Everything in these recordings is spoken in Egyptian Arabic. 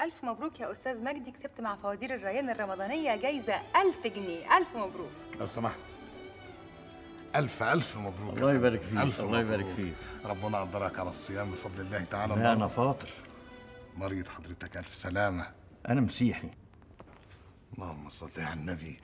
ألف مبروك يا أستاذ مجدي كسبت مع فوازير الريان الرمضانية جايزة ألف جنيه ألف مبروك لو سمحت ألف ألف مبروك الله يبارك فيك ألف الله يبارك مبروك. فيك ربنا قدرك على الصيام بفضل الله تعالى لا انا النهاردة. فاطر مريض حضرتك ألف سلامة انا مسيحي اللهم صل على النبي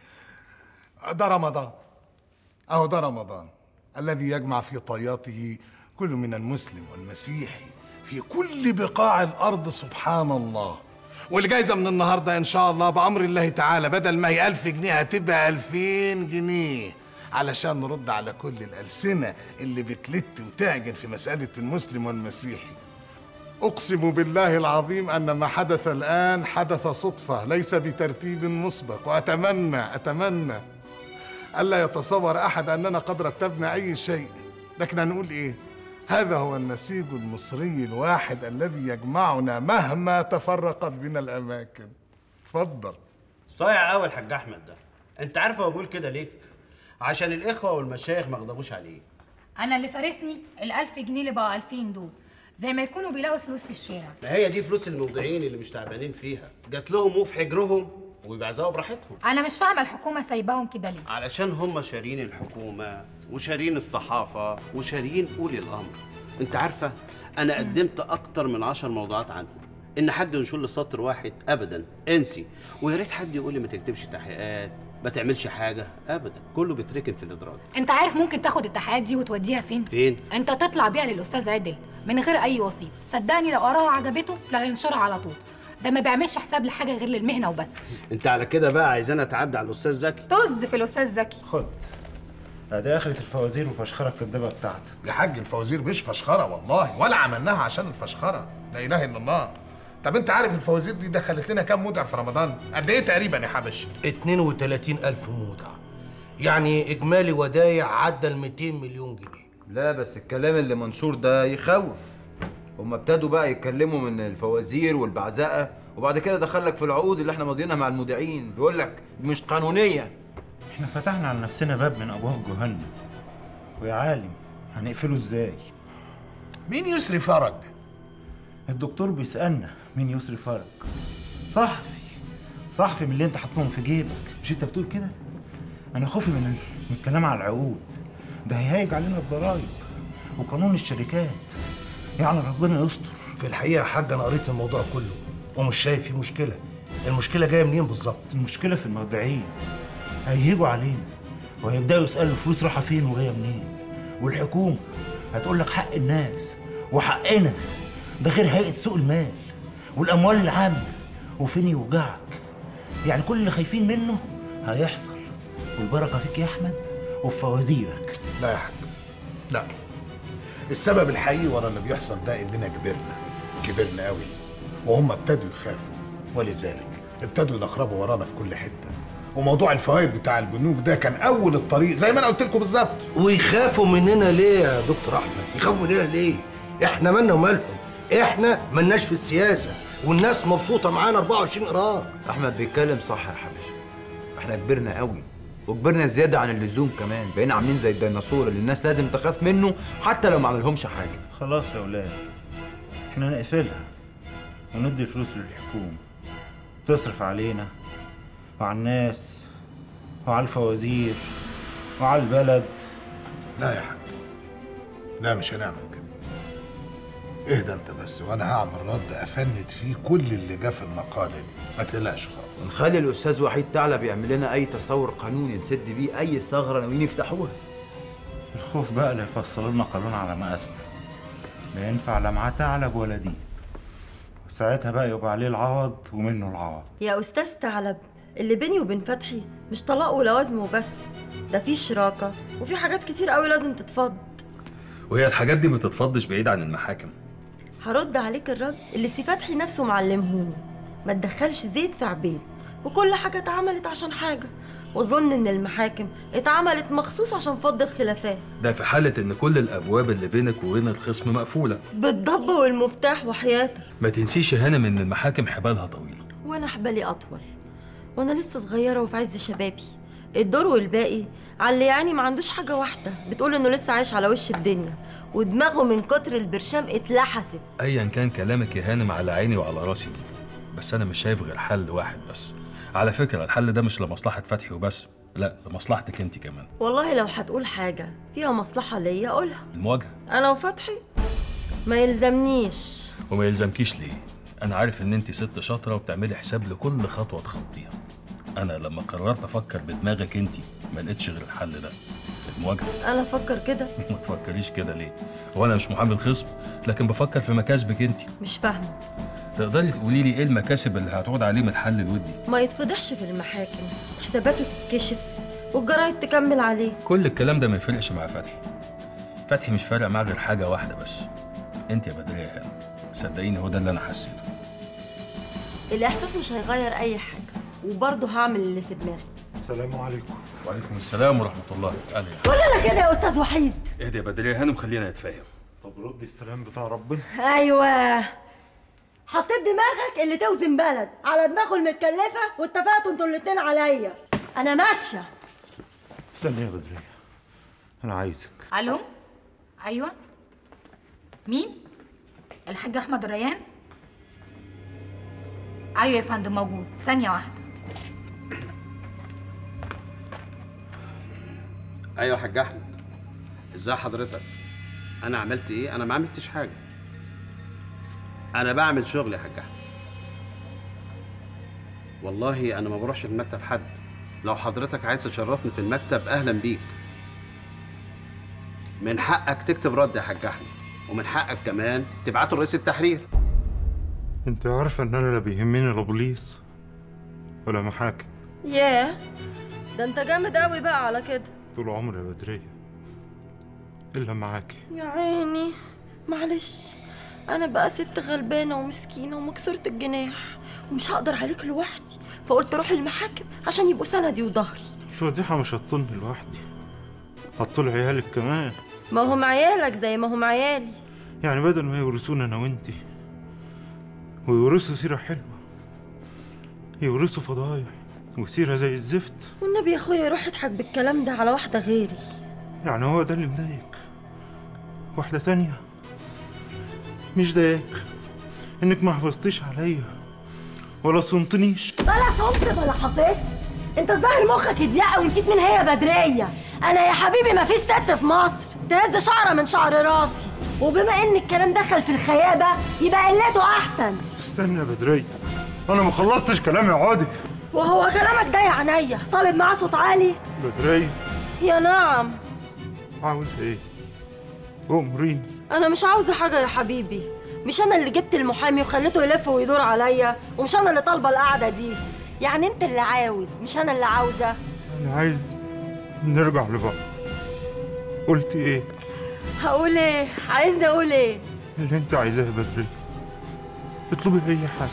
ده رمضان أهو ده رمضان الذي يجمع في طياته كل من المسلم والمسيحي في كل بقاع الأرض سبحان الله والجايزة من النهاردة إن شاء الله بأمر الله تعالى بدل ما هي ألف جنيه هتبقى ألفين جنيه علشان نرد على كل الألسنة اللي بتلت وتعجن في مسألة المسلم والمسيحي أقسم بالله العظيم أن ما حدث الآن حدث صدفة ليس بترتيب مسبق وأتمنى أتمنى ألا يتصور أحد أننا قد رتبنا أي شيء لكن هنقول إيه هذا هو النسيج المصري الواحد الذي يجمعنا مهما تفرقت بنا الأماكن اتفضل صايع قوي الحاج احمد ده انت عارف هو بيقول كده ليه عشان الاخوه والمشايخ ما غضبوش عليه انا اللي فارسني الألف جنيه اللي بقى 2000 دول زي ما يكونوا بيلاقوا الفلوس في الشارع ما هي دي فلوس الموضعين اللي مش تعبانين فيها جات لهم وفي حجرهم وبيبعزقوا براحتهم انا مش فاهمه الحكومه سايباهم كده ليه علشان هم شارين الحكومه وشارين الصحافه وشارين اولي الامر انت عارفه انا قدمت اكتر من عشر موضوعات عنهم ان حد ينشر لي سطر واحد ابدا انسي ويا ريت حد يقول لي ما تكتبش تحقيقات ما تعملش حاجه ابدا كله بيتركن في الادراج انت عارف ممكن تاخد التحقيقات دي وتوديها فين فين انت تطلع بيها للاستاذ عادل من غير اي وسيط صدقني لو قراها وعجبته لا هينشرها على طول ده ما بيعملش حساب لحاجه غير للمهنه وبس انت على كده بقى عايزانا اتعدى على الاستاذ زكي طز في الاستاذ زكي خد ادي اخرة الفوازير وفشخرة الكدابة بتاعتك يا حاج الفوازير مش فشخرة والله ولا عملناها عشان الفشخرة لا إله إلا الله طب أنت عارف الفوازير دي دخلت لنا كام مودع في رمضان؟ قد إيه تقريبا يا حبش؟ 32 ألف مودع يعني إجمالي ودايع عدى ال 200 مليون جنيه لا بس الكلام اللي منشور ده يخوف هما ابتدوا بقى يتكلموا من الفوازير والبعزقه وبعد كده دخلك في العقود اللي احنا ماضيينها مع المذيعين بيقول لك مش قانونيه احنا فتحنا على نفسنا باب من ابواب جهنم ويا عالم هنقفله ازاي مين يسري فرج؟ الدكتور بيسألنا مين يسري فرج صحفي صحفي من اللي انت حاططهم في جيبك مش انت بتقول كده انا خوفي من, ال... من الكلام على العقود ده هيهايج علينا الضرايب وقانون الشركات يعني ربنا يستر في الحقيقة يا حاج أنا قريت الموضوع كله ومش شايف فيه مشكلة المشكلة جاية منين بالظبط؟ المشكلة في المودعين هيهيجوا علينا وهيبدأوا يسألوا الفلوس رايحة فين وجاية منين والحكومة هتقول لك حق الناس وحقنا ده غير هيئة سوق المال والأموال العامة وفين يوجعك يعني كل اللي خايفين منه هيحصل والبركة فيك يا أحمد وفي فوازيرك لا يا حاج لا السبب الحقيقي ورا اللي بيحصل ده اننا كبرنا كبرنا قوي وهم ابتدوا يخافوا ولذلك ابتدوا ينخربوا ورانا في كل حته وموضوع الفوائد بتاع البنوك ده كان اول الطريق زي ما انا قلت لكم بالظبط ويخافوا مننا ليه يا دكتور أحمد؟ يخافوا مننا ليه؟ إحنا مالنا ومالهم؟ إحنا ملناش في السياسة والناس مبسوطة معانا 24 قرار احمد بيتكلم صح يا حبيبي احنا كبرنا قوي وكبرنا زياده عن اللزوم كمان بقينا عاملين زي الديناصور اللي الناس لازم تخاف منه حتى لو ما عملهمش حاجه خلاص يا ولاد احنا نقفلها وندي الفلوس للحكومة تصرف علينا وعلى الناس وعلى الفوازير وعلى البلد لا يا حاج لا مش هنعمل كده اهدى انت بس وانا هعمل رد افند فيه كل اللي جه في المقاله دي ما تقلقش خالص ونخلي الاستاذ وحيد ثعلب يعمل لنا اي تصور قانوني نسد بيه اي ثغره ناويين يفتحوها الخوف بقى اللي يفصلوا لنا قانون على مقاسنا لا ينفع لا معاه ثعلب ولا دي وساعتها بقى يبقى عليه العوض ومنه العوض يا أستاذ ثعلب اللي بيني وبين فتحي مش طلاق ولوازم وبس ده في شراكة وفي حاجات كتير قوي لازم تتفض وهي الحاجات دي ما تتفضش بعيد عن المحاكم هرد عليك الرد اللي سي فتحي نفسه معلمهوني ما تدخلش زيت في عبيد وكل حاجة اتعملت عشان حاجة وظن ان المحاكم اتعملت مخصوص عشان فض الخلافات ده في حالة إن كل الأبواب اللي بينك وبين الخصم مقفولة بالضب والمفتاح وحياتك ما تنسيش يا هانم إن المحاكم حبالها طويلة وانا حبالي اطول وانا لسه صغيره وفي عز شبابي الدور والباقي على اللي يعني ما عندوش حاجه واحده بتقول انه لسه عايش على وش الدنيا ودماغه من كتر البرشام اتلحست أيا كان كلامك يا هانم على عيني وعلى راسي بس انا مش شايف غير حل واحد بس على فكره الحل ده مش لمصلحه فتحي وبس لا لمصلحتك انت كمان والله لو هتقول حاجة فيها مصلحة ليا قولها المواجهه أنا وفتحي ما يلزمنيش وما يلزمكيش ليه انا عارف ان انت ست شاطره وبتعملي حساب لكل خطوه تخطيها انا لما قررت افكر بدماغك انت ما لقيتش غير الحل ده المواجهه أنا أفكر كده ما تفكريش كده ليه هو انا مش محامي الخصم لكن بفكر في مكاسبك انت مش فاهمة تقدري تقولي لي ايه المكاسب اللي هتعود عليه من الحل الودي ما يتفضحش في المحاكم حساباته تتكشف والجرايد تكمل عليه كل الكلام ده ما يفرقش مع فتحي فتحي مش فارق معاه غير حاجه واحده بس انت يا بدريه يا هانم صدقيني هو ده اللي انا حسيته الإحساس مش هيغير أي حاجة وبرضه هعمل اللي في دماغي السلام عليكم وعليكم السلام ورحمه الله اهلا قول أنا كده يا أستاذ وحيد اهدي يا بدريه يا هانم خلينا نتفاهم طب ردي السلام بتاع ربنا أيوه حطيت دماغك اللي توزن بلد على دماغه المتكلفة واتفقتوا انتوا الاتنين عليا أنا ماشية استني يا بدرية أنا عايزك الو ايوه مين الحاج احمد الريان ايوه يا فندم موجود ثانيه واحده ايوه يا حاج احمد ازاي حضرتك انا عملت ايه انا ما عملتش حاجه انا بعمل شغل يا حاج احمد والله انا ما بروحش المكتب حد لو حضرتك عايز تشرفني في المكتب اهلا بيك من حقك تكتب رد يا حاج احمد ومن حقك كمان تبعته لرئيس التحرير انت عارفه ان انا لا بيهمني لا بوليس ولا محاكم ياه ده انت جامد قوي بقى على كده طول عمري يا بدريه الا معاكي يا عيني معلش انا بقى ست غلبانه ومسكينه ومكسوره الجناح ومش هقدر عليك لوحدي فقلت اروح المحاكم عشان يبقوا سندي وظهري الفضيحه مش هتطلني لوحدي هتطول عيالك كمان ما هم عيالك زي ما هم عيالي يعني بدل ما يورثونا انا وانتي ويورثوا سيره حلوه يورثوا فضايح وسيره زي الزفت والنبي يا اخويا يروح يضحك بالكلام ده على واحده غيري يعني هو ده اللي مضايق واحدة تانية مش ضايقك انك ما حفظتيش عليا ولا صنتنيش بلا صمت بلا حفظت انت الظاهر مخك اضيق ونسيت مين هي بدريه انا يا حبيبي ما فيش ست في مصر تهز شعره من شعر راسي وبما ان الكلام دخل في الخيابه يبقى قلته احسن استنى يا بدرية انا ما خلصتش كلامي يا عادي وهو كلامك ده يا عينيا طالب معاه صوت عالي بدرية يا نعم عاوز ايه امرين انا مش عاوزه حاجه يا حبيبي مش انا اللي جبت المحامي وخليته يلف ويدور عليا ومش انا اللي طالبه القعده دي يعني انت اللي عاوز مش انا اللي عاوزه انا عايز نرجع لبعض قلت ايه هقول ايه عايزني اقول ايه اللي انت عايزاه يا بدرية اطلبي اي حاجة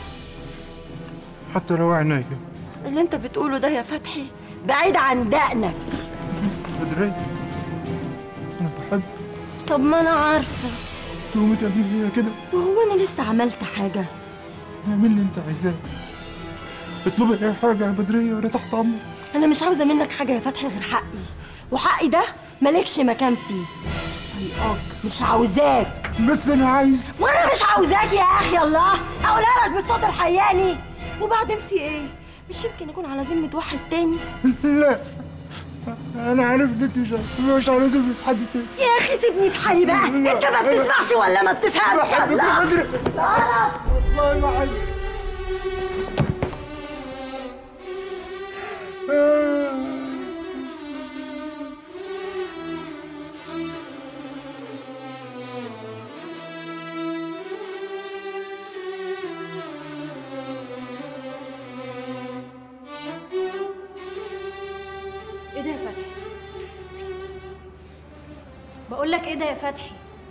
حتى لو عينيا اللي انت بتقوله ده يا فتحي بعيد عن دقنك بدرية انا بحبك طب ما انا عارفه تقومي تعملي فيا كده وهو انا لسه عملت حاجه اعمل اللي انت عايزاه اطلبي اي حاجة يا بدرية وانا تحت امرك انا مش عاوزه منك حاجه يا فتحي غير حقي وحقي ده مالكش مكان فيه مش طايقاك مش عاوزاك بس انا عايز وانا مش عاوزاك يا اخي الله اقولها لك بالصوت الحياني وبعدين في ايه مش يمكن يكون على ذمه واحد تاني لا انا عارف ان انت مش مش على ذمة حد تاني يا اخي سيبني في حالي بقى انت ما بتسمعش ولا ما بتفهمش بحبك يا الله بدري تعالى. والله ما عايز ايه ده يا فتحي بقول لك ايه ده يا فتحي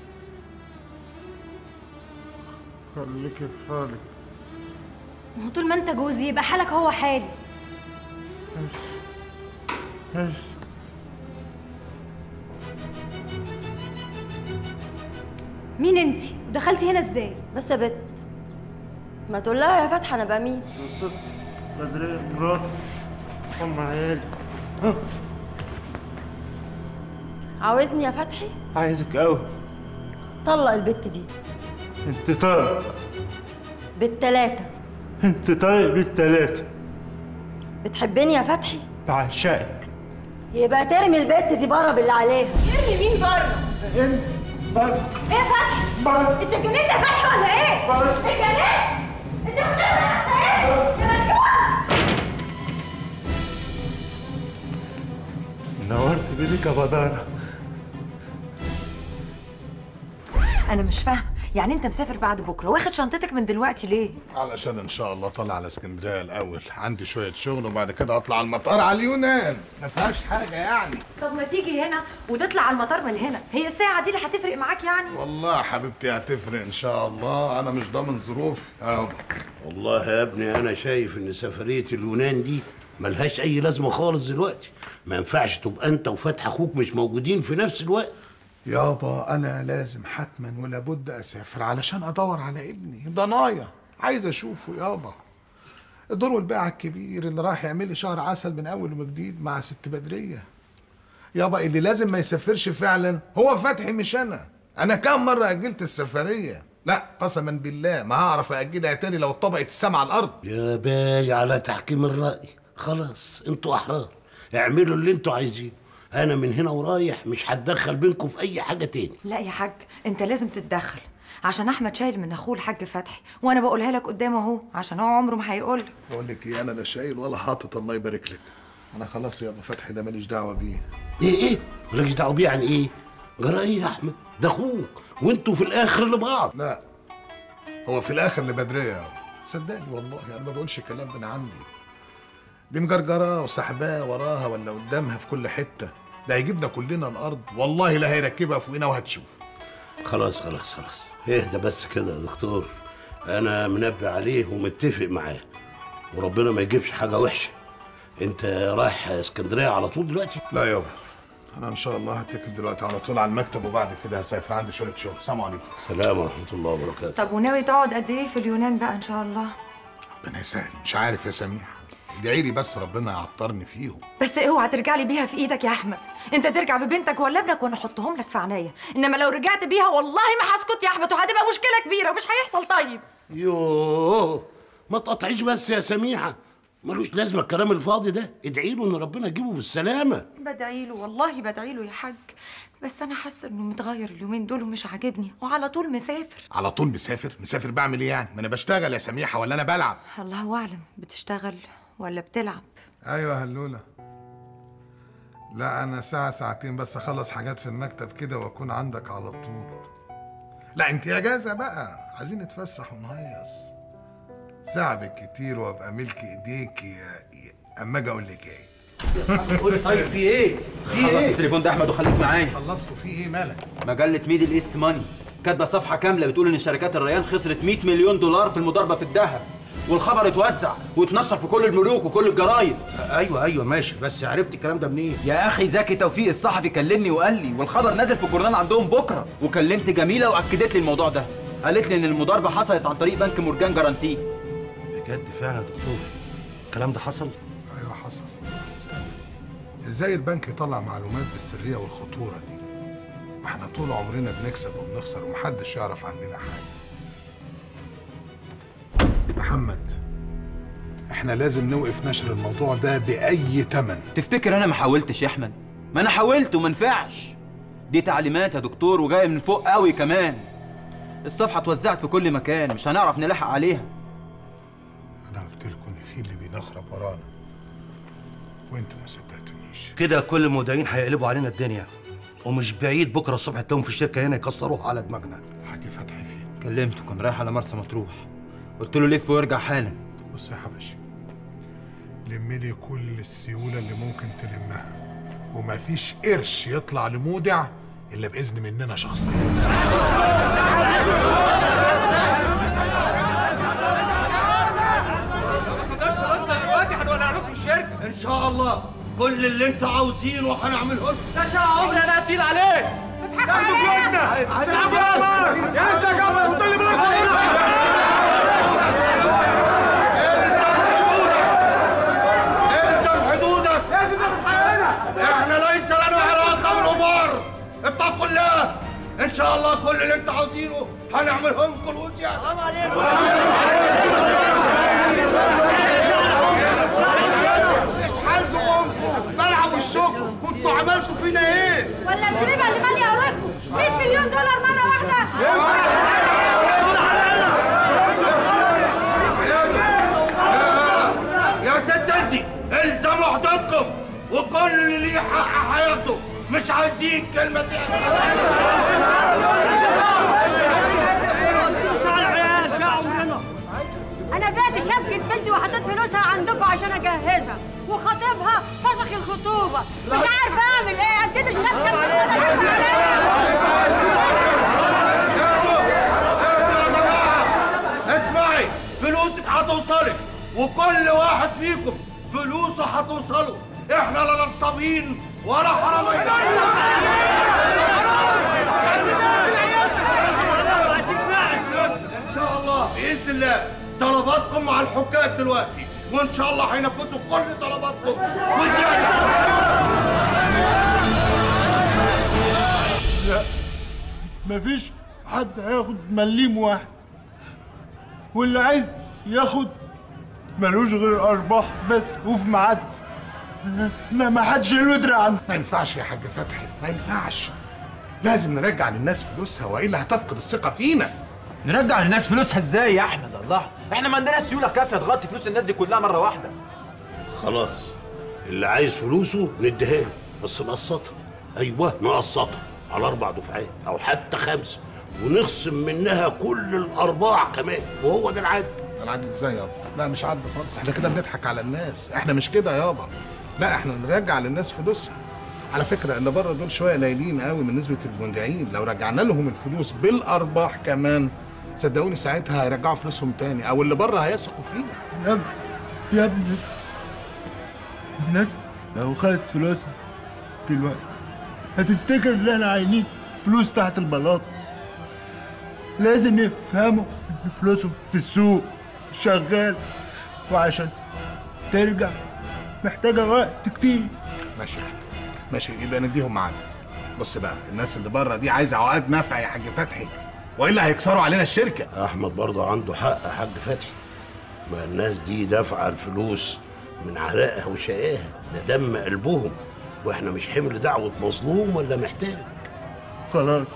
خليكي في حالك ما هو طول ما انت جوزي يبقى حالك هو حالي ماشي مين انت دخلتي هنا ازاي بس يا بت ما تقول لها يا فتحي انا بمين بدرية مراتي ام عيالي عاوزني يا فتحي عايزك قوي طلق البت دي انت طالق بالتلاتة انت طالق بالتلاتة بتحبني يا فتحي بعشقك يبقى ترمي البت دي بره باللي عليها ارمي مين بره؟ انت بره ايه يا فتحي؟ بره انت اتجننت يا فتحي ولا ايه؟ بره اتجننت؟ انت مش فاهم ايه؟ يا مجنون نورت بيدك يا بدارة انا مش فاهمه يعني انت مسافر بعد بكره واخد شنطتك من دلوقتي ليه علشان ان شاء الله طالع على اسكندريه الاول عندي شويه شغل وبعد كده اطلع على المطار على اليونان ما فيهاش حاجه يعني طب ما تيجي هنا وتطلع على المطار من هنا هي الساعه دي اللي هتفرق معاك يعني والله يا حبيبتي هتفرق ان شاء الله انا مش ضامن ظروفي يابا والله يا ابني انا شايف ان سفريه اليونان دي ملهاش اي لازمه خالص دلوقتي ما ينفعش تبقى انت وفتح اخوك مش موجودين في نفس الوقت يابا انا لازم حتما ولا بد اسافر علشان ادور على ابني ضنايا عايز اشوفه يابا الدور والبيعة الكبير اللي راح يعمل لي شهر عسل من اول وجديد مع ست بدريه يابا اللي لازم ما يسافرش فعلا هو فتحي مش انا انا كام مره اجلت السفريه لا قسما بالله ما هعرف اجلها تاني لو اتطبقت السما على الارض يا باي على تحكيم الراي خلاص انتوا احرار اعملوا اللي انتوا عايزينه انا من هنا ورايح مش هتدخل بينكم في اي حاجه تاني لا يا حاج انت لازم تتدخل عشان احمد شايل من اخوه الحاج فتحي وانا بقولها لك قدامه اهو عشان هو عمره ما هيقول بقول لك ايه انا لا شايل ولا حاطط الله يبارك لك انا خلاص يابا فتحي ده ماليش دعوه بيه ايه ايه مالكش دعوه بيه يعني ايه جرى ايه يا احمد ده اخوك وانتوا في الاخر لبعض لا هو في الاخر لبدريه يابا صدقني والله انا ما بقولش الكلام من عندي دي مجرجره وسحباه وراها ولا قدامها في كل حته ده هيجيبنا كلنا الارض والله لا هيركبها فوقنا وهتشوف خلاص خلاص خلاص اهدى بس كده يا دكتور انا منبه عليه ومتفق معاه وربنا ما يجيبش حاجه وحشه انت رايح اسكندريه على طول دلوقتي لا يابا انا ان شاء الله هتكل دلوقتي على طول على المكتب وبعد كده هسافر عندي شويه شغل سلام عليكم سلام ورحمه الله وبركاته طب وناوي تقعد قد ايه في اليونان بقى ان شاء الله ربنا يسهل مش عارف يا سميح ادعي لي بس ربنا يعطرني فيهم بس اوعى ترجع لي بيها في ايدك يا احمد انت ترجع ببنتك ولا ابنك وانا احطهم لك في عينيا انما لو رجعت بيها والله ما هسكت يا احمد وهتبقى مشكله كبيره ومش هيحصل طيب يوه ما تقطعيش بس يا سميحه ملوش لازمه الكلام الفاضي ده ادعي له ان ربنا يجيبه بالسلامه بدعي له والله بدعي له يا حاج بس انا حاسه انه متغير اليومين دول ومش عاجبني وعلى طول مسافر على طول مسافر مسافر بعمل ايه يعني ما انا بشتغل يا سميحه ولا انا بلعب الله اعلم بتشتغل ولا بتلعب ايوه هلوله لا انا ساعه ساعتين بس اخلص حاجات في المكتب كده واكون عندك على طول لا انت اجازه بقى عايزين نتفسح ونهيص ساعه بالكتير وابقى ملك ايديك يا يا- اما اجي اقول لك ايه طيب في ايه؟ في خلص ايه؟ التليفون ده احمد وخليك معايا خلصتوا في ايه مالك مجله ميدل ايست ماني كاتبه صفحه كامله بتقول ان شركات الريان خسرت 100 مليون دولار في المضاربه في الذهب والخبر اتوزع واتنشر في كل الملوك وكل الجرايد ايوه ايوه ماشي بس عرفت الكلام ده منين؟ يا اخي زكي توفيق الصحفي كلمني وقال لي والخبر نازل في الجورنال عندهم بكره وكلمت جميله واكدت لي الموضوع ده قالت لي ان المضاربه حصلت عن طريق بنك مورجان جارانتي بجد فعلا يا دكتور الكلام ده حصل؟ ايوه حصل بس استنى ازاي البنك يطلع معلومات بالسريه والخطوره دي ما احنا طول عمرنا بنكسب وبنخسر ومحدش يعرف عننا حاجه محمد احنا لازم نوقف نشر الموضوع ده باي تمن تفتكر انا ما حاولتش يا احمد ما انا حاولت وما نفعش دي تعليمات يا دكتور وجايه من فوق قوي كمان الصفحه اتوزعت في كل مكان مش هنعرف نلحق عليها انا قلت لكم ان في اللي بينخرب ورانا وانتوا ما صدقتونيش كده كل المودعين هيقلبوا علينا الدنيا ومش بعيد بكره الصبح تلاقيهم في الشركه هنا يكسروها على دماغنا حاج فتحي فين كلمته كان رايح على مرسى مطروح قلت له لف وارجع حالا بص يا حبشي لم لي كل السيوله اللي ممكن تلمها ومفيش قرش يطلع لمودع الا باذن مننا شخصيا دلوقتي هنولع لكم الشركه ان شاء الله كل اللي انتوا عاوزينه هنعمله لكم ده شقة عمري انا هتقيل عليك اضحك فلوسنا هتلعب يا قمر يا لسه يا قمر قلت لي بس الزم حدودك احنا ليس لنا علاقه بالامور اتقوا الله ان شاء الله كل اللي انتوا عاوزينه هنعملهم كل وجه حرام عليكم مش عايزين كلمه زياده انا بعت شبكه بنتي وحطيت فلوسها عندكم عشان اجهزها وخطيبها فسخ الخطوبه مش عارفه اعمل ايه اديله الشبكه اسمعي فلوسك هتوصلك وكل واحد فيكم فلوسه هتوصله احنا لا نصابين ولا حراميه ان شاء الله باذن الله طلباتكم مع الحكام دلوقتي وان شاء الله هينفذوا كل طلباتكم وزياده لا مفيش حد هياخد مليم واحد واللي عايز ياخد ملوش غير الارباح بس وفي ميعاد ما ما حدش له دراع عنه ما ينفعش يا حاج فتحي ما ينفعش لازم نرجع للناس فلوسها والا هتفقد الثقه فينا نرجع للناس فلوسها ازاي يا احمد الله احنا ما عندناش سيوله كافيه تغطي فلوس الناس دي كلها مره واحده خلاص اللي عايز فلوسه نديها له بس نقسطها ايوه نقسطها على اربع دفعات او حتى خمسه ونخصم منها كل الارباع كمان وهو ده العدل العدل ازاي يابا لا مش عدل خالص احنا كده بنضحك على الناس احنا مش كده يابا لا احنا نرجع للناس فلوسها على فكره اللي بره دول شويه قليلين قوي من نسبه المودعين لو رجعنا لهم الفلوس بالارباح كمان صدقوني ساعتها هيرجعوا فلوسهم تاني او اللي بره هيثقوا فينا يا ابني يا ابني الناس لو خدت فلوسها دلوقتي هتفتكر ان احنا عاينين فلوس تحت البلاط لازم يفهموا ان فلوسهم في السوق شغال وعشان ترجع محتاجة وقت كتير ماشي ماشي يبقى نديهم معانا بص بقى الناس اللي بره دي عايزه عقاد نفع يا حاج فتحي والا هيكسروا علينا الشركه احمد برضه عنده حق يا حاج فتحي ما الناس دي دافعه الفلوس من عرقها وشقاها ده دم قلبهم واحنا مش حمل دعوه مظلوم ولا محتاج خلاص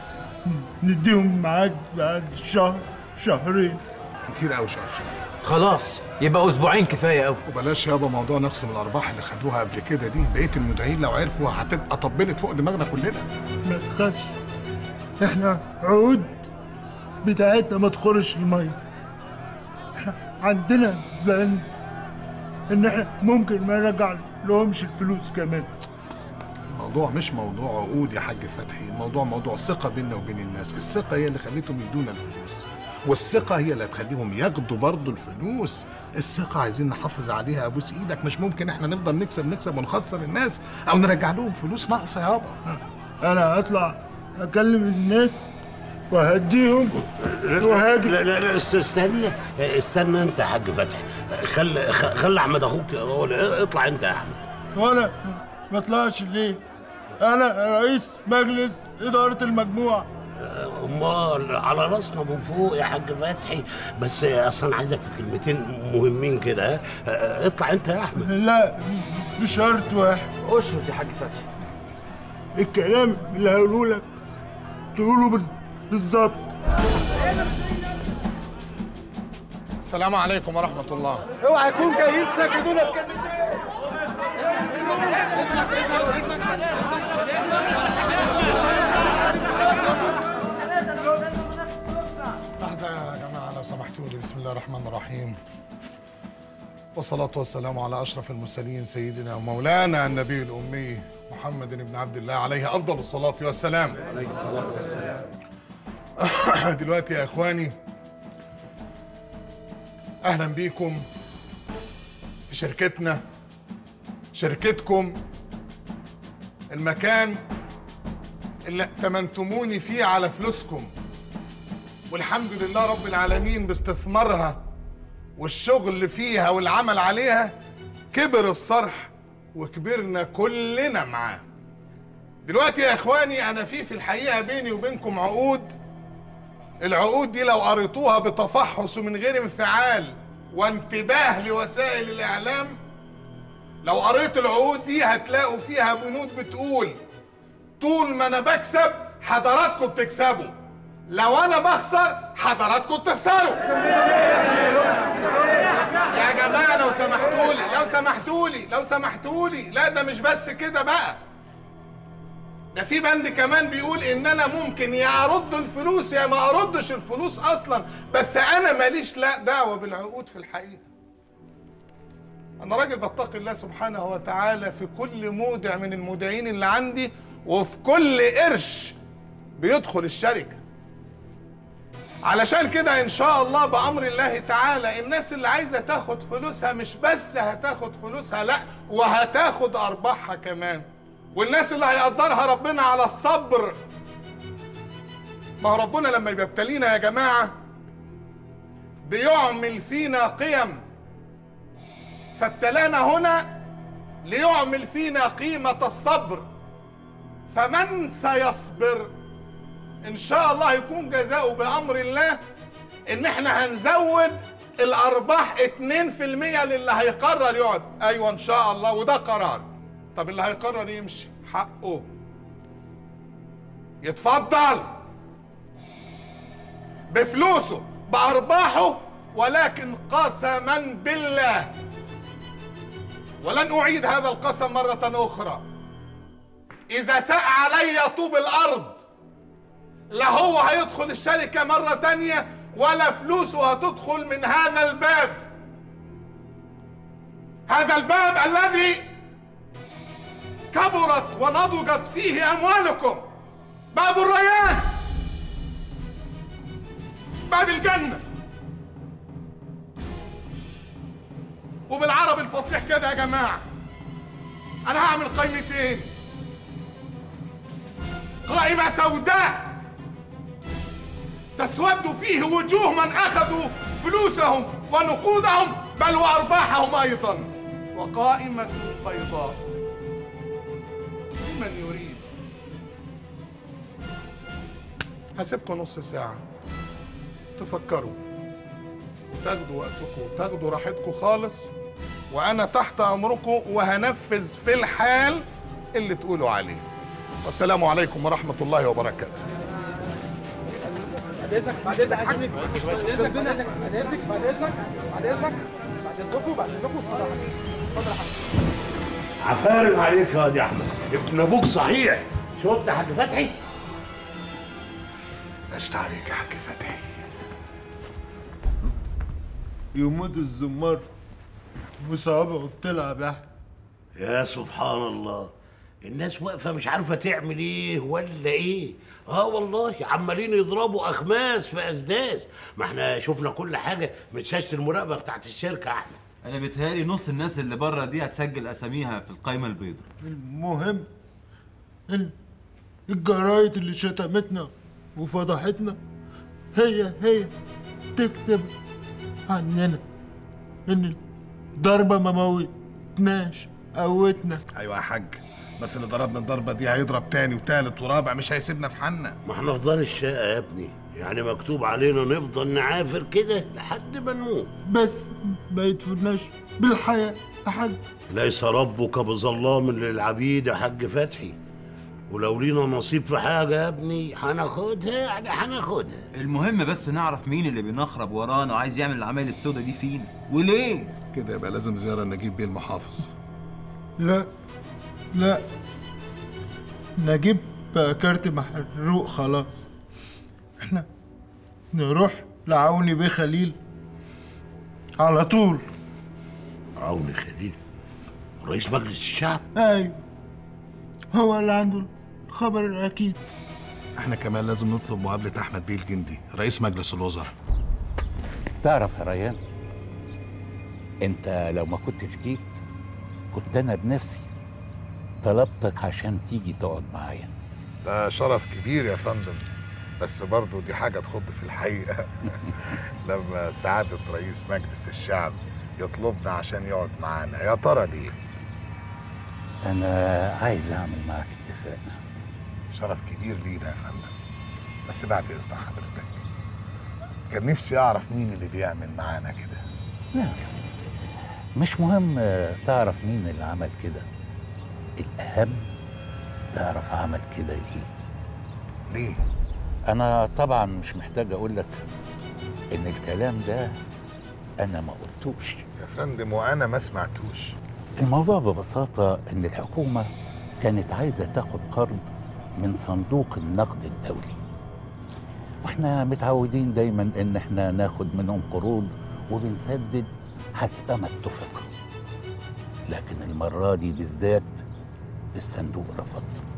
نديهم ميعاد بعد شهر شهرين كتير قوي شهر شهر خلاص يبقى اسبوعين كفايه قوي وبلاش يابا موضوع نقسم الارباح اللي خدوها قبل كده دي بقيه المدعين لو عرفوا هتبقى طبلت فوق دماغنا كلنا ما تخافش احنا عقود بتاعتنا ما تخرش الميه احنا عندنا بند ان احنا ممكن ما نرجع لهمش الفلوس كمان الموضوع مش موضوع عقود يا حاج فتحي الموضوع موضوع ثقة بيننا وبين الناس الثقة هي اللي خليتهم يدونا الفلوس والثقة هي اللي هتخليهم ياخدوا برضو الفلوس الثقة عايزين نحافظ عليها ابوس ايدك مش ممكن احنا نفضل نكسب نكسب ونخسر الناس او نرجع لهم فلوس ناقصة يابا انا هطلع اكلم الناس وهديهم وهاجي لا لا لا است- استنى استنى انت يا حاج فتحي خلي خ- خلي احمد اخوك هو اللي- اطلع انت يا احمد وانا ما اطلعش ليه انا رئيس مجلس اداره المجموعه امال على راسنا من فوق يا حاج فتحي بس اصلا أنا عايزك في كلمتين مهمين كده ها اطلع انت يا احمد لا بشرط واحد اشرط يا حاج فتحي الكلام اللي هقوله لك تقوله بال- بالظبط السلام عليكم ورحمة الله اوعى يكون جايين سكتونا بكلمتين لحظة يا جماعة لو سمحتوا لي بسم الله الرحمن الرحيم والصلاة والسلام على أشرف المرسلين سيدنا ومولانا النبي الأمي محمد بن عبد الله عليه أفضل الصلاة والسلام عليه الصلاة والسلام دلوقتي يا إخواني أهلا بيكم في شركتنا شركتكم المكان اللي ائتمنتموني فيه على فلوسكم والحمد لله رب العالمين باستثمارها والشغل فيها والعمل عليها كبر الصرح وكبرنا كلنا معاه دلوقتي يا اخواني انا في في الحقيقه بيني وبينكم عقود العقود دي لو قريتوها بتفحص ومن غير انفعال وانتباه لوسائل الاعلام لو قريت العقود دي هتلاقوا فيها بنود بتقول طول ما انا بكسب حضراتكم بتكسبوا لو انا بخسر حضراتكم بتخسروا يا جماعه لو سمحتوا لي لو سمحتوا لي لو سمحتوا لي لا ده مش بس كده بقى ده في بند كمان بيقول ان انا ممكن يا ارد الفلوس يا ما اردش الفلوس اصلا بس انا ماليش لا دعوه بالعقود في الحقيقه انا راجل بتقي الله سبحانه وتعالى في كل مودع من المودعين اللي عندي وفي كل قرش بيدخل الشركه علشان كده ان شاء الله بامر الله تعالى الناس اللي عايزه تاخد فلوسها مش بس هتاخد فلوسها لا وهتاخد ارباحها كمان والناس اللي هيقدرها ربنا على الصبر ما هو ربنا لما يبتلينا يا جماعه بيعمل فينا قيم فابتلانا هنا ليعمل فينا قيمه الصبر فمن سيصبر ان شاء الله يكون جزاؤه بامر الله ان احنا هنزود الارباح 2% للي هيقرر يقعد ايوه ان شاء الله وده قرار طب اللي هيقرر يمشي حقه يتفضل بفلوسه بارباحه ولكن قسما بالله ولن اعيد هذا القسم مره اخرى اذا ساء علي طوب الارض لا هو هيدخل الشركة مرة تانية ولا فلوسه هتدخل من هذا الباب هذا الباب الذي كبرت ونضجت فيه أموالكم باب الريان باب الجنة وبالعربي الفصيح كده يا جماعة أنا هعمل قائمتين قائمة سوداء تسود فيه وجوه من اخذوا فلوسهم ونقودهم بل وارباحهم ايضا وقائمه بيضاء لمن يريد هسيبكم نص ساعه تفكروا تاخدوا وقتكم تاخدوا راحتكم خالص وانا تحت امركم وهنفذ في الحال اللي تقولوا عليه والسلام عليكم ورحمه الله وبركاته بعد اذنك بعد اذنك بعد اذنك بعد اذنك بعد اذنك بعد اذنك بعد اذنك بعد اذنكم بعد اذنكم اتفضل يا حبيبي اتفضل يا حبيبي عفارم عليك يا واد يا احمد ابن ابوك صحيح شفت يا حاج فتحي اشت عليك يا حاج فتحي يموت الزمار وصوابعه بتلعب يا أحمد. يا سبحان الله الناس واقفه مش عارفه تعمل ايه ولا ايه اه والله عمالين يضربوا اخماس في اسداس ما احنا شفنا كل حاجه من شاشه المراقبه بتاعت الشركه يا احمد انا بيتهيألي نص الناس اللي بره دي هتسجل اساميها في القايمه البيضاء المهم ان الجرايد اللي شتمتنا وفضحتنا هي هي تكتب عننا ان الضربة ما موتناش قوتنا ايوه يا حاج بس اللي ضربنا الضربه دي هيضرب تاني وتالت ورابع مش هيسيبنا في حالنا ما احنا في دار الشقه يا ابني يعني مكتوب علينا نفضل نعافر كده لحد ما نموت بس ما يدفناش بالحياة يا حاج ليس ربك بظلام للعبيد يا حاج فتحي ولو لينا نصيب في حاجه يا ابني هناخدها يعني هناخدها المهم بس نعرف مين اللي بينخرب ورانا وعايز يعمل العمايل السوداء دي فينا وليه كده يبقى لازم زياره نجيب بيه المحافظ لا لا نجيب بقى كارت محروق خلاص احنا نروح لعوني بيه خليل على طول عوني خليل رئيس مجلس الشعب ايوه هو اللي عنده الخبر الاكيد احنا كمان لازم نطلب مقابله احمد بيه الجندي رئيس مجلس الوزراء تعرف يا ريان انت لو ما كنتش جيت كنت انا بنفسي طلبتك عشان تيجي تقعد معايا ده شرف كبير يا فندم بس برضه دي حاجه تخض في الحقيقه لما سعاده رئيس مجلس الشعب يطلبنا عشان يقعد معانا يا ترى ليه انا عايز اعمل معاك اتفاق شرف كبير لينا يا فندم بس بعد اذن حضرتك كان نفسي اعرف مين اللي بيعمل معانا كده لا مش مهم تعرف مين اللي عمل كده الاهم تعرف عمل كده ليه ليه انا طبعا مش محتاج اقول لك ان الكلام ده انا ما قلتوش يا فندم وانا ما سمعتوش الموضوع ببساطة إن الحكومة كانت عايزة تاخد قرض من صندوق النقد الدولي واحنا متعودين دايما ان احنا ناخد منهم قروض وبنسدد حسب ما اتفق لكن المرة دي بالذات الصندوق رفض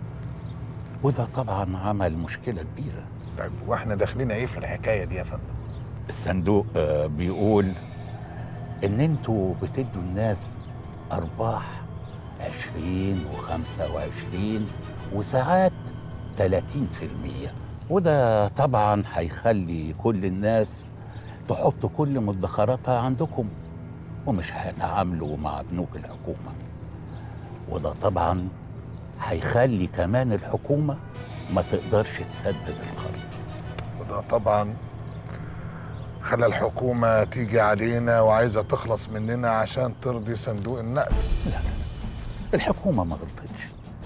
وده طبعا عمل مشكلة كبيرة طيب واحنا داخلين ايه في الحكايه دي يا فندم الصندوق آه، بيقول ان انتوا بتدوا الناس ارباح عشرين وخمسة وعشرين وساعات تلاتين في المية وده طبعا هيخلي كل الناس تحط كل مدخراتها عندكم ومش هيتعاملوا مع بنوك الحكومة وده طبعا هيخلي كمان الحكومة ما تقدرش تسدد القرض وده طبعا خلى الحكومة تيجي علينا وعايزة تخلص مننا عشان ترضي صندوق النقد الحكومة ما غلطتش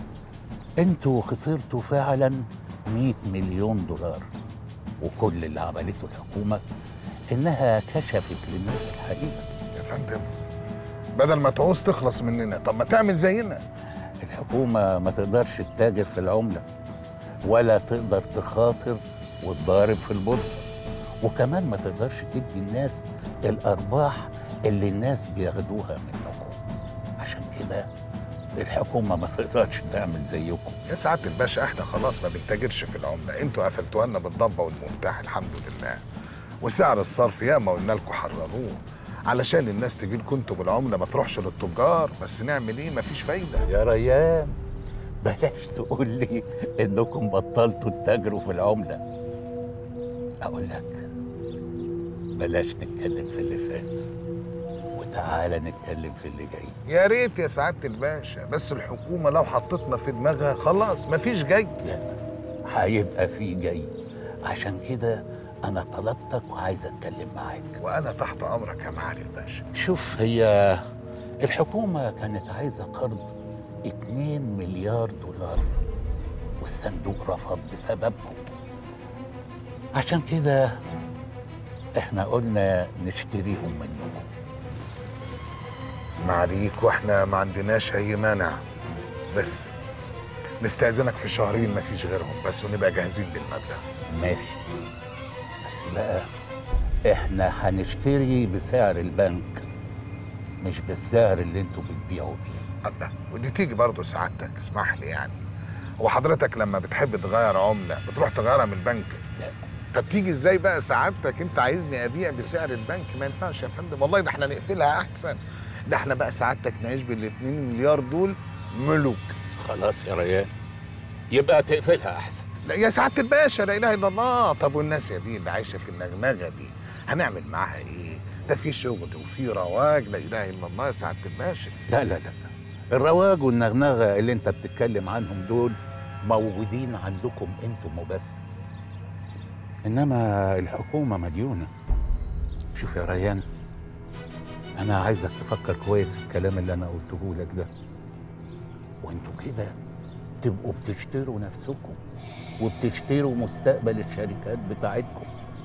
انتوا خسرتوا فعلا 100 مليون دولار وكل اللي عملته الحكومة انها كشفت للناس الحقيقة يا فندم بدل ما تعوز تخلص مننا طب ما تعمل زينا الحكومة ما تقدرش تتاجر في العملة ولا تقدر تخاطر وتضارب في البورصة وكمان ما تقدرش تدي الناس الأرباح اللي الناس بياخدوها منكم عشان كده الحكومة ما تقدرش تعمل زيكم يا سعادة الباشا احنا خلاص ما بنتاجرش في العملة انتوا قفلتوها لنا بالضبة والمفتاح الحمد لله وسعر الصرف ياما قلنا لكم حرروه علشان الناس تجي لكم انتوا بالعملة ما تروحش للتجار بس نعمل ايه مفيش فايدة يا ريان بلاش تقول لي انكم بطلتوا تتاجروا في العملة اقول لك بلاش نتكلم في اللي فات وتعالى نتكلم في اللي جاي يا ريت يا سعادة الباشا بس الحكومة لو حطتنا في دماغها خلاص مفيش جاي هيبقى في جاي عشان كده انا طلبتك وعايز اتكلم معاك وانا تحت امرك يا معالي الباشا شوف هي الحكومة كانت عايزة قرض 2 مليار دولار والصندوق رفض بسببكم عشان كده احنا قلنا نشتريهم منكم معاليك واحنا ما عندناش اي مانع بس نستأذنك في شهرين مفيش غيرهم بس ونبقى جاهزين بالمبلغ ماشي بس بقى احنا هنشتري بسعر البنك مش بالسعر اللي انتوا بتبيعوا بيه الله ودي تيجي برضه سعادتك اسمح لي يعني هو حضرتك لما بتحب تغير عملة بتروح تغيرها من البنك لا طب تيجي ازاي بقى سعادتك انت عايزني ابيع بسعر البنك ما ينفعش يا فندم والله ده احنا نقفلها احسن ده احنا بقى سعادتك نعيش بالاتنين مليار دول ملوك خلاص يا ريان يبقى تقفلها احسن لا يا سعادة الباشا لا اله الا الله طب والناس يا بيه اللي عايشه في النغنغه دي هنعمل معاها ايه؟ ده في شغل وفي رواج لا اله الا الله يا سعادة الباشا لا لا لا الرواج والنغنغه اللي انت بتتكلم عنهم دول موجودين عندكم انتم وبس انما الحكومه مديونه شوف يا ريان انا عايزك تفكر كويس في الكلام اللي انا قلته لك ده وانتوا كده تبقوا بتشتروا نفسكم وبتشتروا مستقبل الشركات بتاعتكم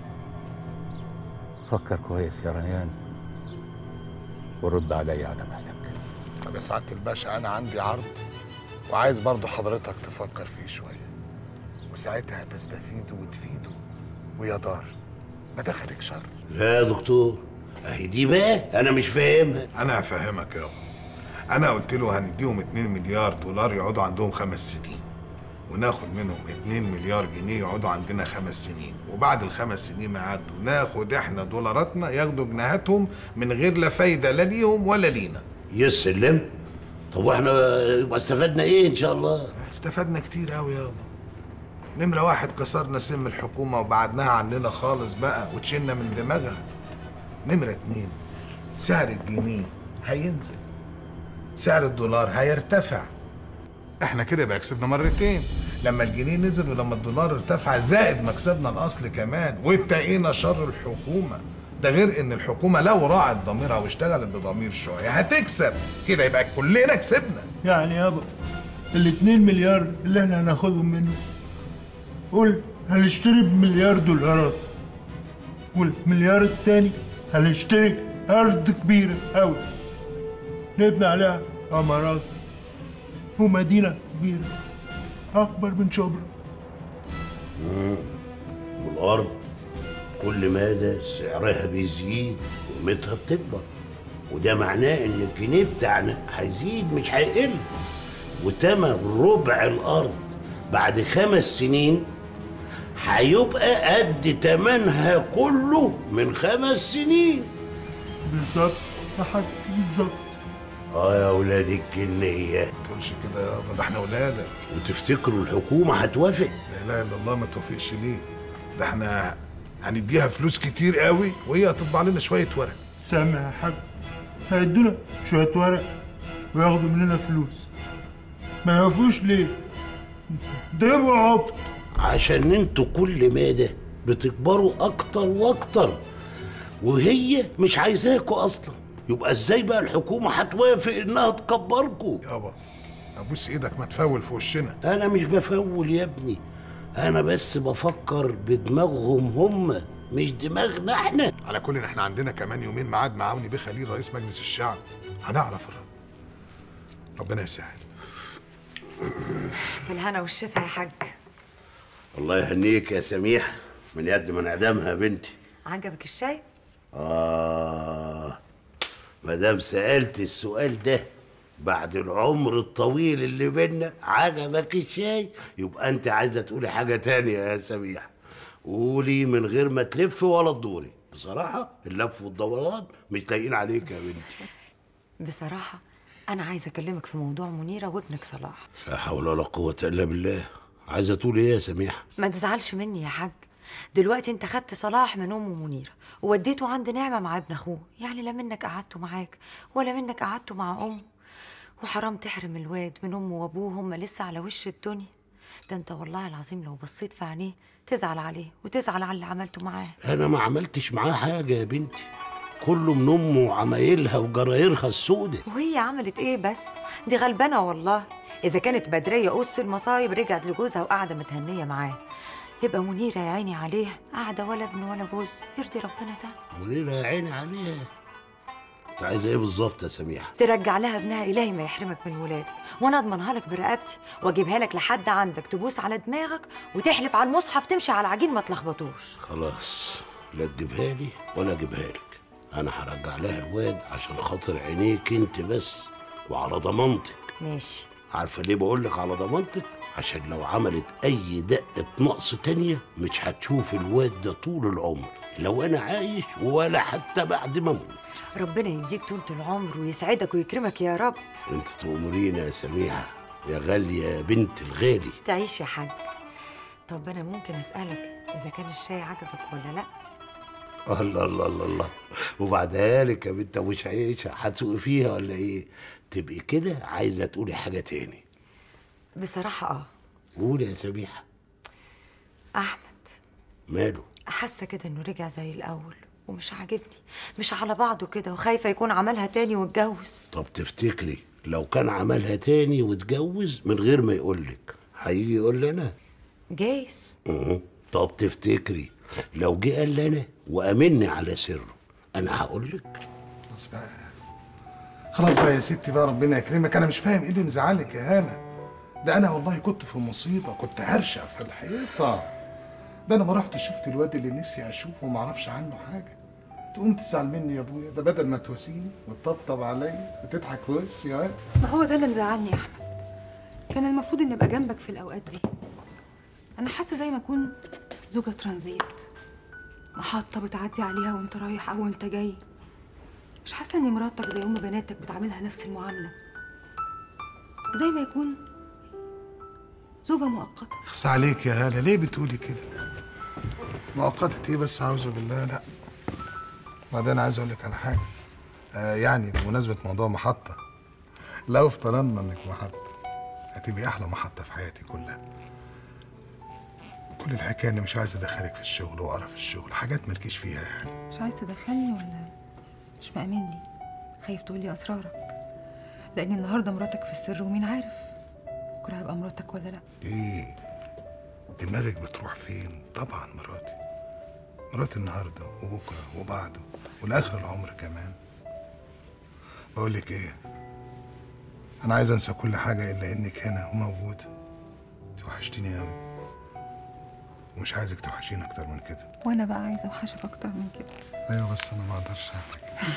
فكر كويس يا ريان ورد عليا على مهلك طب يا سعادة الباشا انا عندي عرض وعايز برضو حضرتك تفكر فيه شويه وساعتها هتستفيدوا وتفيدوا ويا دار ما دخلك شر لا يا دكتور اهي دي بقى انا مش فاهمها انا هفهمك يابا انا قلت له هنديهم 2 مليار دولار يقعدوا عندهم خمس سنين وناخد منهم 2 مليار جنيه يقعدوا عندنا خمس سنين وبعد الخمس سنين ما يعدوا ناخد احنا دولاراتنا ياخدوا جنيهاتهم من غير لا فايده لا ليهم ولا لينا يسلم طب واحنا يبقى استفدنا ايه ان شاء الله استفدنا كتير قوي يابا نمرة واحد كسرنا سم الحكومة وبعدناها عننا خالص بقى وتشيلنا من دماغها نمرة اتنين سعر الجنيه هينزل سعر الدولار هيرتفع احنا كده بقى كسبنا مرتين لما الجنيه نزل ولما الدولار ارتفع زائد مكسبنا الاصل كمان واتقينا شر الحكومه ده غير ان الحكومه لو راعت ضميرها واشتغلت بضمير شويه هتكسب كده يبقى كلنا كسبنا يعني يابا الاتنين مليار اللي احنا هناخدهم منه قول هنشتري بمليار دولارات والمليار التاني هنشتري أرض كبيرة أوي نبني عليها عمارات ومدينة كبيرة اكبر من شبرا مم. والارض كل مدى سعرها بيزيد وقيمتها بتكبر وده معناه ان الجنيه بتاعنا هيزيد مش هيقل وتمن ربع الارض بعد خمس سنين هيبقى قد تمنها كله من خمس سنين بالظبط يا حاج بالظبط اه يا ولاد الجنيه تقولش كده يابا ده احنا ولادك وتفتكروا الحكومه هتوافق لا اله الا الله ما توافقش ليه ده احنا هنديها فلوس كتير قوي وهي هتطبع لنا شويه ورق سامع يا حاج هيدونا شوية ورق وياخدوا مننا فلوس ما يوافقوش ليه؟ ده يبقوا عبط عشان انتوا كل مادة بتكبروا اكتر واكتر وهي مش عايزاكوا اصلا يبقى ازاي بقى الحكومة هتوافق انها تكبركوا يابا ابوس ايدك ما تفول في وشنا انا مش بفول يا ابني انا بس بفكر بدماغهم هم مش دماغنا احنا على كل احنا عندنا كمان يومين ميعاد مع عوني بيه خليل رئيس مجلس الشعب هنعرف الرد ربنا يسهل بالهنا والشفا يا حاج الله يهنيك يا سميحة من يد من اعدامها يا بنتي عجبك الشاي آه مدام سألت السؤال ده بعد العمر الطويل اللي بينا عجبك الشاي يبقى انت عايزة تقولي حاجة تانية يا سميحة قولي من غير ما تلف ولا تدوري بصراحة اللف والدوران مش لايقين عليك يا بنتي بصراحة أنا عايزة أكلمك في موضوع منيرة وابنك صلاح لا حول ولا قوة إلا بالله عايزة تقولي إيه يا سميحة ما تزعلش مني يا حاج دلوقتي انت خدت صلاح من امه منيره ووديته عند نعمه مع ابن اخوه يعني لا منك قعدته معاك ولا منك قعدته مع امه وحرام تحرم الواد من امه وابوه هما لسه على وش الدنيا ده انت والله العظيم لو بصيت في عينيه تزعل عليه وتزعل على اللي عملته معاه أنا ما عملتش معاه حاجة يا بنتي كله من أمه وعمايلها وجرايرها السودة وهي عملت ايه بس دي غلبانه والله اذا كانت بدريه قص المصايب رجعت لجوزها وقاعده متهنيه معاه يبقى منيره يا عيني عليها قاعده ولا ابن ولا جوز يرضي ربنا ده منيرة يا عيني عليها أنت عايزة إيه بالظبط يا سميحة؟ ترجع لها ابنها الهي ما يحرمك من ولادك وانا اضمنها لك برقبتي واجيبها لك لحد عندك تبوس على دماغك وتحلف على المصحف تمشي على العجين ما تلخبطوش خلاص لا تجيبها لي ولا أجيبها لك أنا هرجع لها الواد عشان خاطر عينيك أنت بس وعلى ضمانتك ماشي عارفة ليه بقول لك على ضمانتك؟ عشان لو عملت أي دقة نقص تانية مش هتشوف الواد ده طول العمر لو أنا عايش ولا حتى بعد ما أموت ربنا يديك طولة العمر ويسعدك ويكرمك يا رب أنت تأمرينا يا سميحة يا غالية يا بنت الغالي تعيش يا حاج طب انا ممكن اسالك اذا كان الشاي عجبك ولا لا الله الله الله الله وبعدها لك يا بنت مش عايشة هتسوقي فيها ولا إيه؟ تبقي كده عايزة تقولي حاجة تاني بصراحه اه قولي يا سميحة احمد ماله؟ حاسه كده انه رجع زي الاول ومش عاجبني مش على بعضه كده وخايفه يكون عملها تاني واتجوز طب تفتكري لو كان عملها تاني واتجوز من غير ما يقولك هيجي يقول لي انا جايز أه. طب تفتكري لو جه قال لي انا وامني على سره انا هقول لك خلاص بقى خلاص بقى يا ستي بقى ربنا يكرمك انا مش فاهم ايه اللي مزعلك يا هاله ده انا والله كنت في مصيبه كنت هرشق في الحيطه ده انا ما رحت شفت الواد اللي نفسي اشوفه وما اعرفش عنه حاجه تقوم تزعل مني يا ابويا ده بدل ما تواسيني وتطبطب عليا وتضحك في وشي يا واد. ما هو ده اللي مزعلني يا احمد كان المفروض اني ابقى جنبك في الاوقات دي انا حاسه زي ما اكون زوجة ترانزيت محطة بتعدي عليها وانت رايح او انت جاي مش حاسه اني مراتك زي ام بناتك بتعاملها نفس المعامله زي ما يكون زوجة مؤقتة اخس عليك يا هاله ليه بتقولي كده مؤقتة ايه بس اعوذ بالله لا وبعدين انا عايز اقول لك على حاجه آه يعني بمناسبه موضوع محطه لو افترضنا انك محطه هتبقي احلى محطه في حياتي كلها كل الحكايه اني مش عايز ادخلك في الشغل وقرف الشغل حاجات مالكيش فيها يعني مش عايز تدخلني ولا مش مأمن لي خايف تقولي اسرارك لان النهارده مراتك في السر ومين عارف بكره هبقى مراتك ولا لا ايه دماغك بتروح فين طبعا مراتي مراتي النهارده وبكره وبعده ولاخر العمر كمان بقول لك ايه انا عايز انسى كل حاجه الا انك هنا وموجوده انت وحشتيني قوي ومش عايزك توحشيني اكتر من كده وانا بقى عايزه اوحشك اكتر من كده ايوه بس انا ما اقدرش اعمل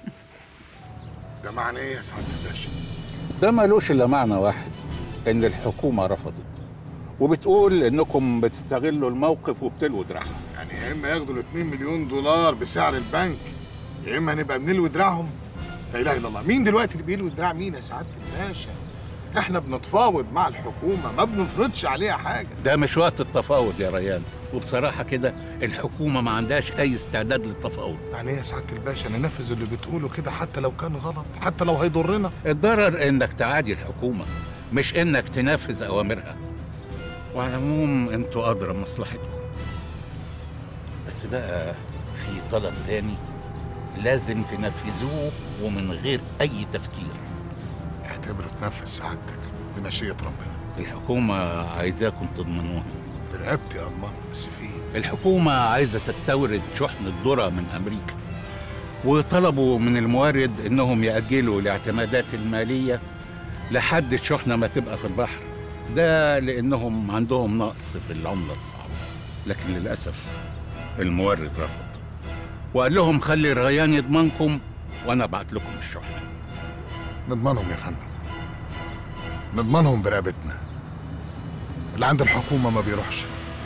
ده معنى ايه يا سعاده الباشا ده ملوش الا معنى واحد ان الحكومه رفضت وبتقول انكم بتستغلوا الموقف وبتلووا دراعها يعني يا اما ياخدوا ال 2 مليون دولار بسعر البنك يا اما هنبقى بنلوي دراعهم لا اله الا الله مين دلوقتي اللي بيلوي دراع مين يا سعاده الباشا احنا بنتفاوض مع الحكومه ما بنفرضش عليها حاجه ده مش وقت التفاوض يا ريان وبصراحه كده الحكومه ما عندهاش اي استعداد للتفاوض يعني ايه يا سعاده الباشا ننفذ اللي بتقوله كده حتى لو كان غلط حتى لو هيضرنا الضرر انك تعادي الحكومه مش انك تنفذ اوامرها وعلى العموم انتوا ادرى بمصلحتكم بس بقى في طلب تاني لازم تنفذوه ومن غير اي تفكير اعتبره اتنفذ سعادتك بمشيئه ربنا الحكومه عايزاكم تضمنوها برقبتي اضمن بس في الحكومه عايزه تستورد شحن الذره من امريكا وطلبوا من المورد انهم ياجلوا الاعتمادات الماليه لحد الشحنه ما تبقى في البحر ده لانهم عندهم نقص في العمله الصعبه لكن للاسف المورد رفض وقال لهم خلي الريان يضمنكم وانا ابعت لكم الشحنه نضمنهم يا فندم نضمنهم برقبتنا اللي عند الحكومه ما بيروحش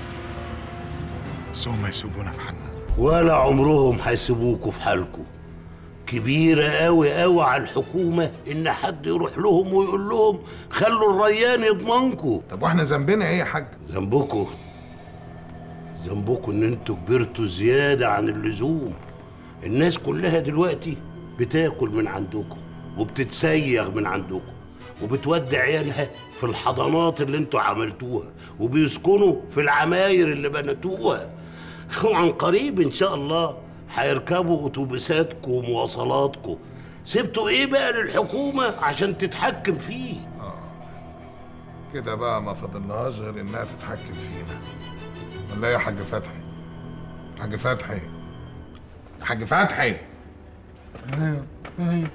بس هم يسيبونا في حالنا ولا عمرهم هيسيبوكوا في حالكم كبيرة قوي قوي على الحكومة إن حد يروح لهم ويقول لهم خلوا الريان يضمنكوا طب واحنا ذنبنا ايه يا حاج؟ ذنبكوا ذنبكوا إن انتوا كبرتوا زيادة عن اللزوم الناس كلها دلوقتي بتاكل من عندكم وبتتسيغ من عندكم وبتودي عيالها في الحضانات اللي انتوا عملتوها وبيسكنوا في العماير اللي بنتوها وعن قريب ان شاء الله هيركبوا اتوبيساتكم ومواصلاتكم سبتوا ايه بقى للحكومه عشان تتحكم فيه كده بقى ما فاضلناهاش غير انها تتحكم فينا ولا إيه يا حاج فتحي حاج فتحي يا حاج فتحي ايوه ايوه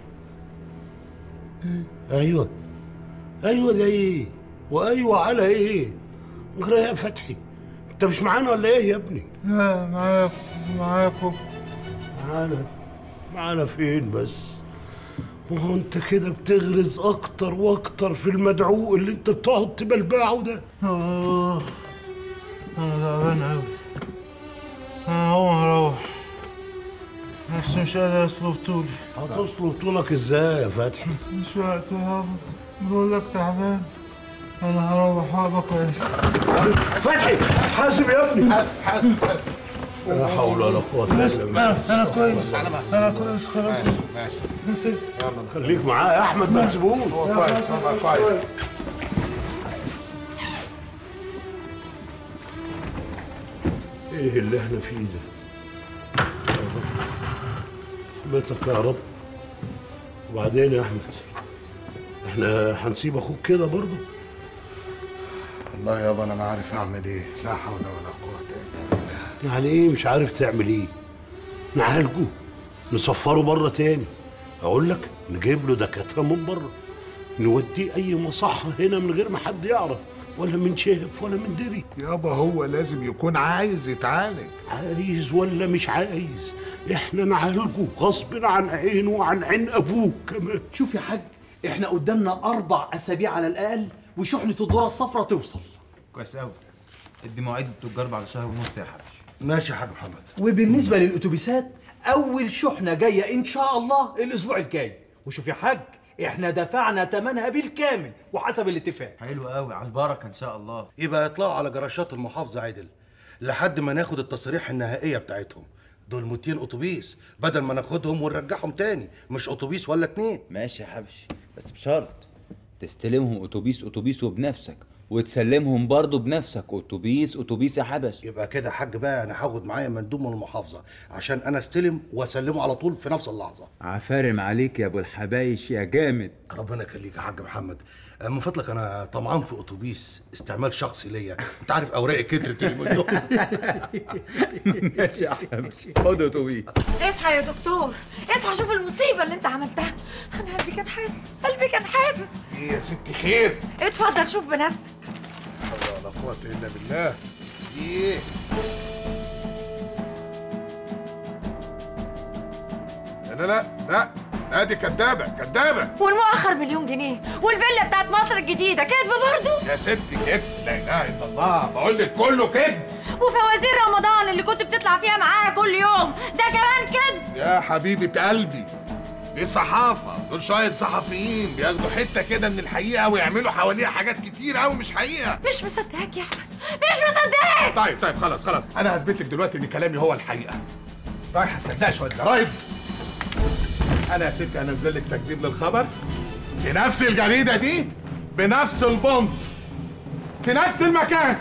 ايوه ايوه ده ايه وايوه على ايه اقرا يا فتحي انت مش معانا ولا ايه يا ابني لا معاكم معاكم معانا معانا فين بس ما هو انت كده بتغرز اكتر واكتر في المدعو اللي انت بتقعد تبلبعه ده اه انا تعبان اوي انا هقوم هروح بس مش قادر اصلب طولي هتصلب طولك ازاي يا فتحي مش وقت يابا بقول لك تعبان انا هروح وابقى كويس فتحي حاسب يا ابني حاسب حاسب حاسب لا حول ولا قوة الا بس بالله بس انا كويس انا كويس خلاص ماشي بس يلا بس خليك معاه يا احمد ما تسيبوش هو كويس هو كويس ايه اللي احنا فيه ده بيتك يا رب وبعدين يا احمد احنا هنسيب اخوك كده برضه والله يابا انا ما عارف اعمل ايه لا حول ولا قوه الا بالله يعني ايه مش عارف تعمل ايه نعالجه نسفره بره تاني اقول لك نجيب له دكاتره من بره نوديه اي مصحه هنا من غير ما حد يعرف ولا من شاف ولا من دري يابا هو لازم يكون عايز يتعالج عايز ولا مش عايز احنا نعالجه غصب عن عينه وعن عين ابوه كمان شوف يا حاج احنا قدامنا اربع اسابيع على الاقل وشحنه الذره الصفراء توصل كويس قوي ادي مواعيد التجار بعد شهر ونص يا حبيبي ماشي يا حاج محمد وبالنسبه للاتوبيسات اول شحنه جايه ان شاء الله الاسبوع الجاي وشوف يا حاج احنا دفعنا ثمنها بالكامل وحسب الاتفاق حلو قوي على البركه ان شاء الله يبقى يطلعوا على جراشات المحافظه عدل لحد ما ناخد التصاريح النهائيه بتاعتهم دول 200 اتوبيس بدل ما ناخدهم ونرجعهم تاني مش اتوبيس ولا اتنين ماشي يا حبشي بس بشرط تستلمهم اتوبيس اتوبيس وبنفسك وتسلمهم برضه بنفسك اتوبيس اتوبيس يا حبش يبقى كده يا حاج بقى انا هاخد معايا مندوب من المحافظه عشان انا استلم واسلمه على طول في نفس اللحظه عفارم عليك يا ابو الحبايش يا جامد ربنا يخليك يا حاج محمد من فضلك انا طمعان في اتوبيس استعمال شخصي ليا انت عارف اوراقي كترت اليومين دول ماشي يا حبشي خد اتوبيس اصحى يا دكتور اصحى شوف المصيبه اللي انت عملتها انا قلبي كان حاسس قلبي كان حاسس ايه يا ستي خير اتفضل شوف بنفسك قوة إلا بالله إيه لا لا لا لا لا دي كدابة كدابة والمؤخر مليون جنيه والفيلا بتاعت مصر الجديدة كذب برضه يا ستي كده لا إله إلا الله بقول لك كله كده وفوازير رمضان اللي كنت بتطلع فيها معايا كل يوم ده كمان كذب يا حبيبة قلبي دي صحافة دول شوية صحفيين بياخدوا حتة كده من الحقيقة ويعملوا حواليها حاجات كتير قوي مش حقيقة مش مصدقك يا احمد مش مصدقك طيب طيب خلاص خلاص أنا هثبت لك دلوقتي إن كلامي هو الحقيقة رايح تصدق شوية جرايد أنا يا ستي هنزل لك تكذيب للخبر في نفس الجريدة دي بنفس البنط في نفس المكان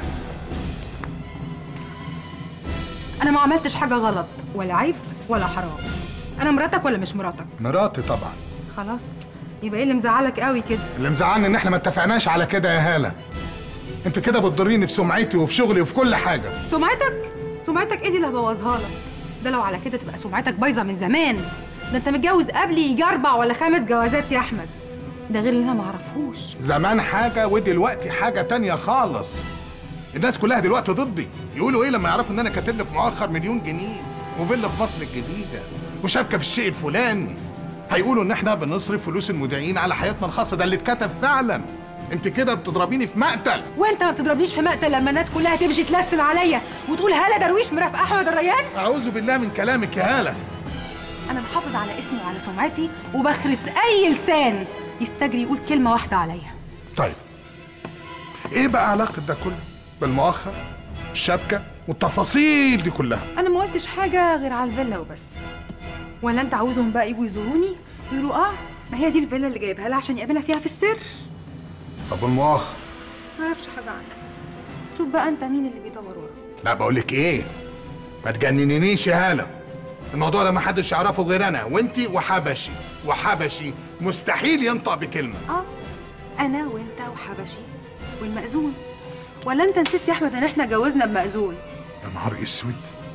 انا ما عملتش حاجه غلط ولا عيب ولا حرام انا مراتك ولا مش مراتك مراتي طبعا خلاص يبقى ايه اللي مزعلك قوي كده اللي مزعلني ان احنا ما اتفقناش على كده يا هاله انت كده بتضريني في سمعتي وفي شغلي وفي كل حاجه سمعتك سمعتك ايه دي اللي هبوظها لك ده لو على كده تبقى سمعتك بايظه من زمان ده انت متجوز قبلي يجي اربع ولا خمس جوازات يا احمد ده غير اللي انا ما اعرفهوش زمان حاجه ودلوقتي حاجه تانية خالص الناس كلها دلوقتي ضدي يقولوا ايه لما يعرفوا ان انا كاتب لك مؤخر مليون جنيه وفيلا في مصر الجديده وشبكه في الشيء الفلاني هيقولوا ان احنا بنصرف فلوس المذيعين على حياتنا الخاصه ده اللي اتكتب فعلا انت كده بتضربيني في مقتل وانت ما بتضربنيش في مقتل لما الناس كلها تمشي تلسن عليا وتقول هلا درويش مرافق احمد الريان اعوذ بالله من كلامك يا هاله انا بحافظ على اسمي وعلى سمعتي وبخرس اي لسان يستجري يقول كلمه واحده عليا طيب ايه بقى علاقه ده كله بالمؤخر الشبكه والتفاصيل دي كلها انا ما قلتش حاجه غير على الفيلا وبس ولا انت عاوزهم بقى يجوا يزوروني يقولوا اه ما هي دي الفيلا اللي جايبها لها عشان يقابلها فيها في السر طب والمؤخر ما اعرفش حاجه عنك شوف بقى انت مين اللي بيدور ورا لا بقول لك ايه ما تجننينيش يا هاله الموضوع ده ما حدش يعرفه غير انا وانتي وحبشي وحبشي مستحيل ينطق بكلمه اه انا وانت وحبشي والمأذون ولا انت نسيت يا احمد ان احنا جوزنا بمأذون يا نهار اسود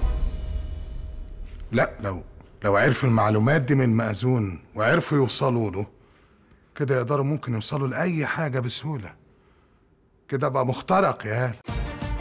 لا لو لو عرفوا المعلومات دي من مأذون وعرفوا يوصلوا له كده يقدروا ممكن يوصلوا لأي حاجة بسهولة كده بقى مخترق يا هاله